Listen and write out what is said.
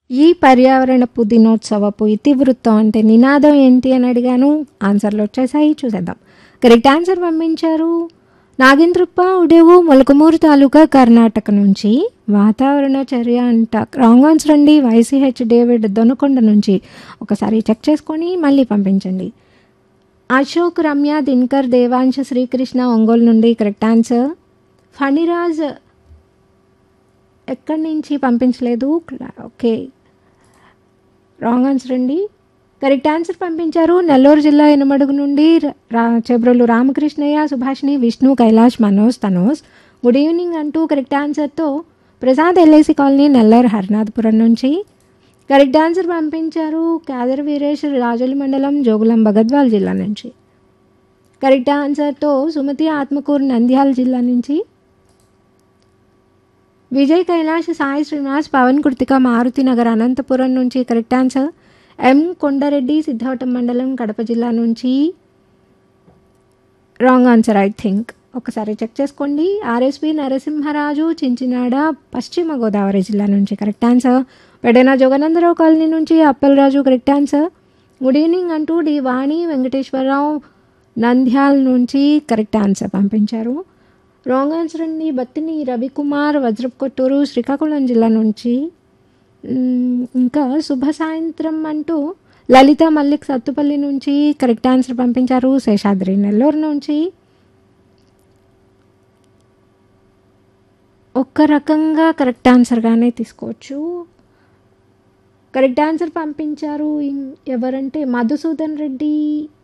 ఈ పర్యావరణపు దినోత్సవపు ఇతివృత్తం అంటే నినాదం ఏంటి అని అడిగాను ఆన్సర్లు వచ్చేసాయి చూసేద్దాం కరెక్ట్ ఆన్సర్ పంపించారు నాగేంద్రప్ప ఉడేవు మొలకమూరు తాలూకా కర్ణాటక నుంచి వాతావరణ చర్య అంట రాంగ్ ఆన్సర్ అండి వైసీహెచ్ డేవిడ్ దొనకొండ నుంచి ఒకసారి చెక్ చేసుకొని మళ్ళీ పంపించండి అశోక్ రమ్య దినకర్ దేవాంశ శ్రీకృష్ణ ఒంగోలు నుండి కరెక్ట్ ఆన్సర్ ఫణిరాజ్ ఎక్కడి నుంచి పంపించలేదు ఓకే రాంగ్ ఆన్సర్ అండి కరెక్ట్ ఆన్సర్ పంపించారు నెల్లూరు జిల్లా ఎనమడుగు నుండి రా చెబ్రోలు రామకృష్ణయ్య సుభాష్ని విష్ణు కైలాష్ మనోజ్ తనోజ్ గుడ్ ఈవినింగ్ అంటూ కరెక్ట్ ఆన్సర్తో ప్రసాద్ ఎల్ఐసి కాలనీ నెల్లూరు హరినాథపురం నుంచి కరెక్ట్ ఆన్సర్ పంపించారు కాదర్ వీరేష్ రాజోలి మండలం జోగులం భగద్వాల్ జిల్లా నుంచి కరెక్ట్ ఆన్సర్తో సుమతి ఆత్మకూరు నంద్యాల జిల్లా నుంచి విజయ్ కైలాష్ సాయి శ్రీనివాస్ పవన్ కృతిక మారుతి నగర్ అనంతపురం నుంచి correct answer M Kondareddy Siddhavatam మండలం కడప జిల్లా నుంచి రాంగ్ ఆన్సర్ ఐ థింక్ ఒకసారి చెక్ చేసుకోండి ఆర్ఎస్పి నరసింహరాజు చించినాడ పశ్చిమ గోదావరి జిల్లా నుంచి correct answer Pedana Joganandarao colony నుంచి Appalaraju correct answer good evening అంటూ డి వాణి వెంకటేశ్వరరావు నంద్యాల్ నుంచి కరెక్ట్ ఆన్సర్ పంపించారు రాంగ్ ఆన్సర్ అండి బత్తిని రవికుమార్ వజ్రప్ కొట్టూరు శ్రీకాకుళం జిల్లా నుంచి మ్, ఇంకా శుభ సాయంత్రం అంటూ లలిత మల్లిక్ సత్తుపల్లి నుంచి కరెక్ట్ ఆన్సర్ పంపించారు శేషాద్రి నెల్లూరు నుంచి ఒక్క రకంగా కరెక్ట్ ఆన్సర్గానే తీసుకోవచ్చు కరెక్ట్ ఆన్సర్ పంపించారు ఇం- ఎవరంటే మధుసూదన్ రెడ్డి